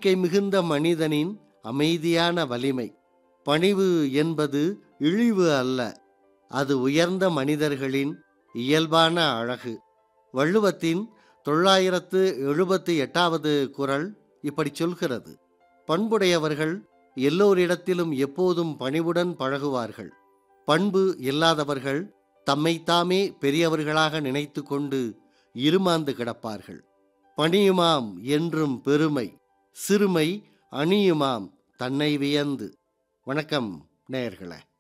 நம்பிக்கை மிகுந்த மனிதனின் அமைதியான வலிமை பணிவு என்பது இழிவு அல்ல அது உயர்ந்த மனிதர்களின் இயல்பான அழகு வள்ளுவத்தின் தொள்ளாயிரத்து எழுபத்தி எட்டாவது குரல் இப்படி சொல்கிறது பண்புடையவர்கள் எல்லோரிடத்திலும் எப்போதும் பணிவுடன் பழகுவார்கள் பண்பு இல்லாதவர்கள் தம்மைத்தாமே பெரியவர்களாக நினைத்து கொண்டு இருமாந்து கிடப்பார்கள் பணியுமாம் என்றும் பெருமை சிறுமை அணியுமாம் தன்னை வியந்து வணக்கம் நேயர்களே